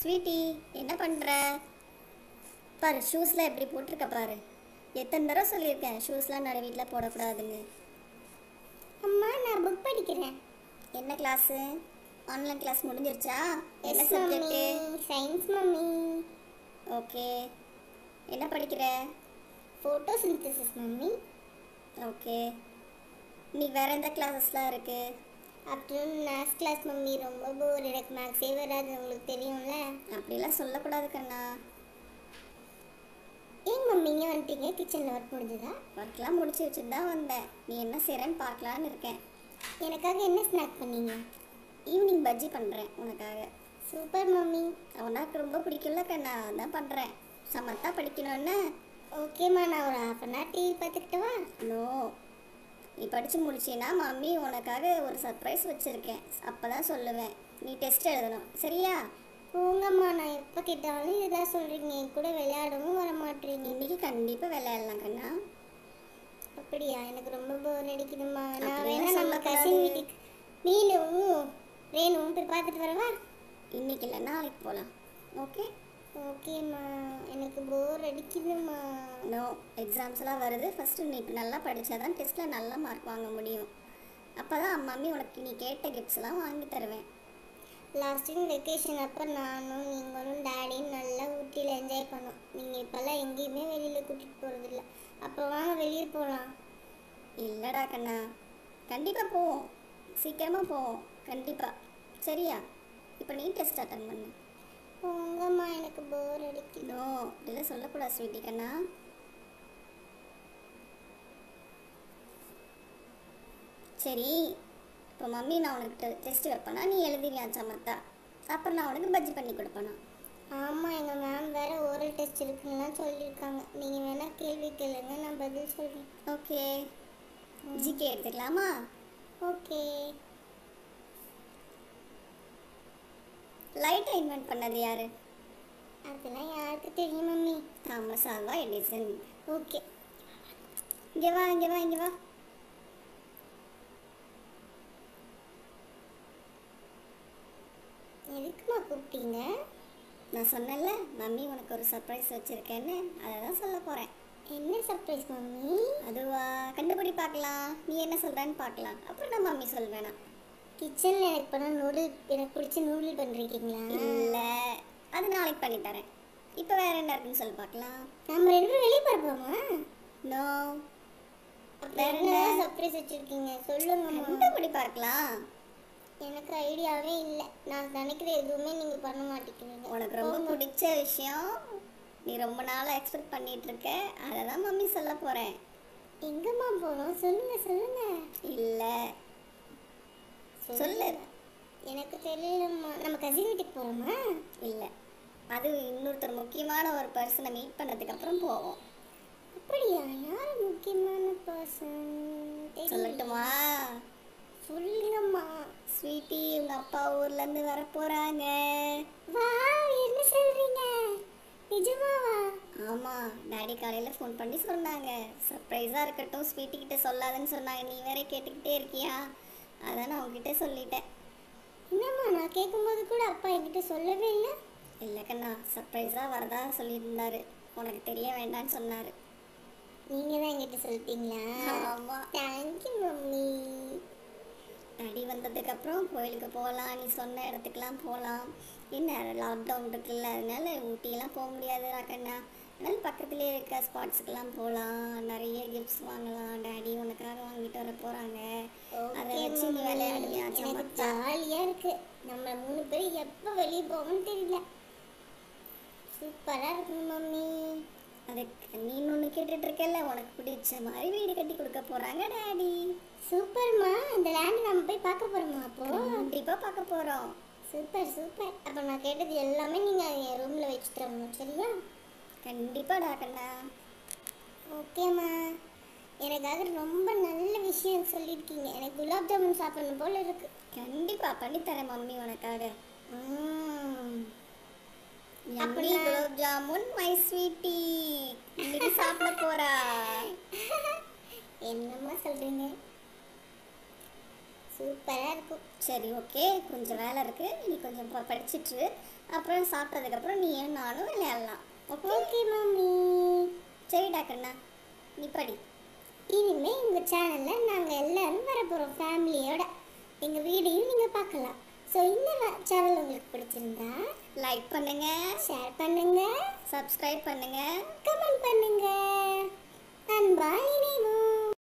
Sweetie என்ன பண்ணுற பாரு ஷூஸ்லாம் எப்படி போட்டிருக்க பாரு எத்தனை தடவை சொல்லியிருக்கேன் ஷூஸ்லாம் நடு வீட்டில் போடக்கூடாதுன்னு அம்மா நான் புக் படிக்கிறேன் என்ன கிளாஸு ஆன்லைன் கிளாஸ் முடிஞ்சிருச்சா என்ன yes mummy subject science mummy okay என்ன படிக்கிற ஃபோட்டோ சிந்தசிஸ் மம்மி ஓகே இன்னைக்கு வேறு எந்த கிளாஸஸ்லாம் இருக்குது அப்புறம் மேத்ஸ் கிளாஸ் மம்மி ரொம்ப போர் எனக்கு மேக்ஸே வராது உங்களுக்கு தெரியும்ல அப்படிலாம் சொல்லக்கூடாது கண்ணா ஏங்க மம்மி இங்கே வந்துட்டீங்க கிச்சனில் ஒர்க் முடிஞ்சதா ஒர்க்லாம் முடிச்சு வச்சுட்டு தான் வந்தேன் நீ என்ன செய்கிறேன்னு பார்க்கலான்னு இருக்கேன் எனக்காக என்ன ஸ்நாக் பண்ணீங்க ஈவினிங் பஜ்ஜி பண்ணுறேன் உனக்காக சூப்பர் மம்மி உனக்கு ரொம்ப பிடிக்கும்ல கண்ணா அதான் பண்ணுறேன் சமத்தா படிக்கணும்னு ஓகேம்மா நான் ஒரு ஹாஃப் அன் ஹவர் டிவி பார்த்துக்கிட்டவா நோ நீ படித்து முடிச்சின்னா மம்மி உனக்காக ஒரு சர்ப்ரைஸ் வச்சுருக்கேன் அப்போ தான் சொல்லுவேன் நீ டெஸ்ட் எழுதணும் சரியா போங்கம்மா நான் எப்போ கேட்டாலும் இதுதான் சொல்கிறீங்க என் கூட விளையாடவும் வர மாட்டீங்க இன்னைக்கு கண்டிப்பாக விளையாடலாம் கண்ணா அப்படியா எனக்கு ரொம்ப போர் அடிக்குதும்மா நான் அப்படிலாம் வேணா நம்ம சொல்லக்கூடாது. கசின் வீட்டுக்கு மீனும் ரேணும் போய் பார்த்துட்டு வரவா இன்னைக்கு இல்லை நாளைக்கு போகலாம் ஓகே ஓகேம்மா எனக்கு போர் அடிக்குதும்மா நோ எக்ஸாம்ஸ்லாம் வருது ஃபஸ்ட்டு நீ இப்ப நல்லா படித்தா தான் டெஸ்ட்டில் நல்ல மார்க் வாங்க முடியும் அப்போ தான் மம்மி உனக்கு நீ கேட்ட கிஃப்ட்ஸ்லாம் வாங்கி தருவேன் லாஸ்ட் டைம் வெக்கேஷன் அப்போ நானும் நீங்களும் டேடியும் நல்லா ஊட்டியில் என்ஜாய் பண்ணோம் நீங்கள் இப்போல்லாம் எங்கேயுமே வெளியில் கூட்டிகிட்டு போகிறதில்ல அப்போ வாங்க வெளியே போகலாம் இல்லைடா கண்ணா கண்டிப்பாக போவோம் சீக்கிரமாக போவோம் கண்டிப்பாக சரியா இப்போ நீ டெஸ்ட் அட்டன் பண்ணு போங்கம்மா எனக்கு போர் அடிக்குது நோ இதெல்லாம் சொல்லக்கூடாது ஸ்வீட்டி கண்ணா சரி இப்போ மம்மி நான் உனக்கு டெஸ்ட் வைப்பேனா நீ எழுதிவியா சமத்தா அப்புறம் நான் உனக்கு பஜ்ஜி பண்ணி கொடுப்பேனா ஆமாம் எங்கள் மேம் வேறு ஓரல் டெஸ்ட் இருக்குன்னுலாம் சொல்லியிருக்காங்க நீங்கள் வேணால் கேள்வி கேளுங்க நான் பதில் சொல்கிறேன் ஓகே ஜிகே எடுத்துக்கலாமா ஓகே லைட்டை இன்வென்ட் பண்ணது யாரு அதெல்லாம் யாருக்கு தெரியும் mummy Thomas Alva Edison okay இங்கே வா இங்கே வா இங்கே வா எதுக்குமா கூப்பிட்டீங்க நான் சொன்னேன்ல மம்மி உனக்கு ஒரு சர்ப்ரைஸ் வச்சுருக்கேன்னு அதை தான் சொல்ல போகிறேன் என்ன சர்ப்ரைஸ் மம்மி அதுவா கண்டுபிடி பார்க்கலாம் நீ என்ன சொல்கிறேன்னு பார்க்கலாம் அப்புறம் நான் மம்மி சொல்வேனா கிச்சனில் எனக்கு பண்ண நூடுல் எனக்கு பிடிச்ச நூடுல் பண்ணிருக்கீங்களா இல்லை அது நாளைக்கு பண்ணி தரேன் இப்போ வேற என்ன இருக்குன்னு சொல்லி பார்க்கலாம் நம்ம ரெண்டு பேரும் வெளியே போகிறோமா நோ வேற என்ன சர்ப்ரைஸ் வச்சுருக்கீங்க சொல்லுங்கம்மா கண்டுபிடி பார்க்கலாம் எனக்கு ஐடியாவே இல்லை நான் நினைக்கிற எதுவுமே நீங்கள் பண்ண மாட்டேங்கிறீங்க உனக்கு ரொம்ப பிடிச்ச விஷயம் நீ ரொம்ப நாளாக எக்ஸ்பெக்ட் பண்ணிட்டு இருக்க அதை தான் மம்மி சொல்ல போகிறேன் எங்கம்மா போகணும் சொல்லுங்க சொல்லுங்க இல்லை சொல்லு எனக்கு தெரியலம்மா நம்ம கசின் வீட்டுக்கு போகிறோமா இல்லை அது இன்னொருத்தர் முக்கியமான ஒரு பர்சனை மீட் பண்ணதுக்கு அப்புறம் போவோம் அப்படியா யார் முக்கியமான பர்சன் சொல்லட்டுமா சொல்லுங்கம்மா ஸ்வீட்டி உங்க அப்பா ஊர்ல இருந்து வர போறாங்க வா என்ன சொல்றீங்க நிஜமாவா ஆமா டாடி காலையில ஃபோன் பண்ணி சொன்னாங்க சர்ப்ரைஸா இருக்கட்டும் ஸ்வீட்டி கிட்ட சொல்லாதன்னு சொன்னாங்க நீ வேற கேட்டுக்கிட்டே இருக்கியா அதான் நான் உங்ககிட்ட சொல்லிட்டேன் என்னம்மா நான் கேட்கும்போது கூட அப்பா என்கிட்ட சொல்லவே இல்லை இல்லை கண்ணா சர்ப்ரைஸா வரதா சொல்லியிருந்தாரு உனக்கு தெரிய வேண்டாம்னு சொன்னாரு நீங்கள் தான் என்கிட்ட சொல்லிட்டீங்களா ஆமா தேங்க்யூ மம்மி டாடி வந்ததுக்கு அப்புறம் கோயிலுக்கு போகலாம் நீ சொன்ன இடத்துக்குலாம் போகலாம் என்ன லாக்டவுன் இருக்குல்ல அதனால ஊட்டியெல்லாம் போக முடியாது கண்ணா அதனால பக்கத்துலேயே இருக்க ஸ்பாட்ஸுக்கெல்லாம் போகலாம் நிறைய கிஃப்ட்ஸ் வாங்கலாம் டாடி உனக்காக வாங்கிட்டு வர போகிறாங்க அதை வச்சு நீ விளையாடுவியா எனக்கு சமத்தா ஜாலியாக இருக்கு நம்ம மூணு பேரும் எப்போ வெளியே போவோம்னு தெரியல சூப்பராக இருக்குங்க மம்மி அதுக்கு நீ ஒன்று கேட்டுட்டு இருக்கல உனக்கு பிடிச்ச மாதிரி வீடு கட்டி கொடுக்க போகிறாங்க டாடி சூப்பர்மா இந்த லேண்ட் நம்ம போய் பார்க்க போகிறோமா அப்போ கண்டிப்பாக பார்க்க போகிறோம் சூப்பர் சூப்பர் அப்போ நான் கேட்டது எல்லாமே நீங்கள் என் ரூமில் வச்சுட்டு வரணும் சரியா கண்டிப்பாடா கண்ணா ஓகேம்மா எனக்காக ரொம்ப நல்ல விஷயம் சொல்லியிருக்கீங்க எனக்கு குலாப் ஜாமுன் சாப்பிடணும் போல இருக்கு கண்டிப்பாக பண்ணித்தரேன் மம்மி உனக்காக ம். யம்மி அப்படின்னா- குலோப் ஜாமுன் மை ஸ்வீட்டி இன்னைக்கு சாப்பிட போறா என்னம்மா சொல்கிறீங்க சூப்பராக இருக்கும் சரி ஓகே கொஞ்சம் வேலை இருக்குது நீ கொஞ்சம் ப- படிச்சிட்டு இரு. அப்புறம் சாப்பிட்டதுக்கப்புறம் நீயும் நானும் விளையாடலாம் ஓகே ஓகே மம்மி சரிடா கண்ணா நீ படி இனிமே எங்கள் சேனலில் நாங்கள் எல்லாரும் வர போகிறோம் ஃபேமிலியோட எங்கள் வீடியும் நீங்கள் பார்க்கலாம் ஸோ இந்த சேனல் உங்களுக்கு பிடிச்சிருந்தா லைக் பண்ணுங்க ஷேர் பண்ணுங்க சப்ஸ்கிரைப் பண்ணுங்க கமெண்ட் பண்ணுங்க அன்பா இணைவோம்